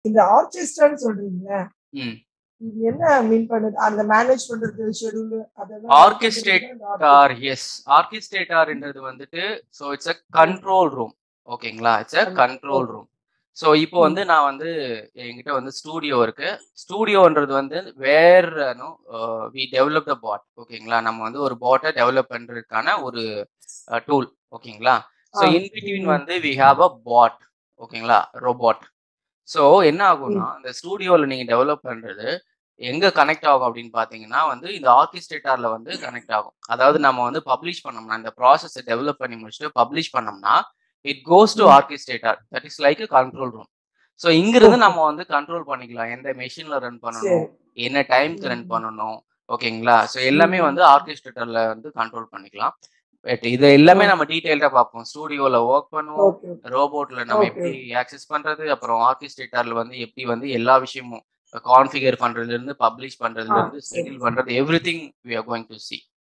இந்த ஆர்கெஸ்ட்ரான்னு சொல்றீங்களா ம் இது என்ன மீன் பண்ணுது அந்த மேனேஜ் பண்றது ஷெட்யூல் அதெல்லாம் ஆர்கெஸ்ட்ரேட்டார் எஸ் ஆர்கெஸ்ட்ரேட்டார்ன்றது வந்துட்டு so it's a control room ஓகேங்களா it's a control room so இப்போ வந்து நான் வந்து என்கிட்ட வந்து ஸ்டூடியோ இருக்கு ஸ்டூடியோன்றது வந்து வேர் வி டெவலப் த பாட் ஓகேங்களா நம்ம வந்து ஒரு பாட்டை டெவலப் பண்றதுக்கான ஒரு டூல் ஓகேங்களா ஸோ ஆ. இன் பிட்வீன் வந்து வி ஹாவ் அ பாட் ஓகேங்களா ரோபோட் ஸோ என்ன ஆகும்னா இந்த ஸ்டூடியோவில் நீங்கள் டெவலப் பண்ணுறது எங்கே கனெக்ட் ஆகும் அப்படின்னு பார்த்தீங்கன்னா வந்து இந்த ஆர்கெஸ்ட்ரேட்டரில் வந்து கனெக்ட் ஆகும் அதாவது நம்ம வந்து பப்ளிஷ் பண்ணோம்னா இந்த ப்ராசஸை டெவலப் பண்ணி முடிச்சுட்டு பப்ளிஷ் பண்ணோம்னா it goes to hmm. Orchestrator that is like control room so இங்கிருந்து நம்ம வந்து கண்ட்ரோல் பண்ணிக்கலாம் எந்த மெஷினில் ரன் பண்ணணும் என்ன டைம்க்கு ரன் ம். பண்ணணும் ஓகேங்களா ஸோ எல்லாமே ம். வந்து ஆர்கெஸ்ட்ரேட்டர்ல வந்து கண்ட்ரோல் பண்ணிக்கலாம் பட் இது எல்லாமே ஓ. நம்ம டீடைல்டா பார்ப்போம் ஸ்டூடியோல ஒர்க் பண்ணுவோம் ஓகே ரோபோட்ல நம்ம Okay. எப்படி ஆக்சஸ் பண்றது அப்புறம் ஆர்கெஸ்ட்ரேட்டர்ல வந்து எப்படி வந்து எல்லா விஷயமும் கான்ஃபிகர் பண்றதுல இருந்து பப்ளிஷ் பண்றதுல ஆ, இருந்து சரி. ஷெட்யூல் பண்றது everything we are going to C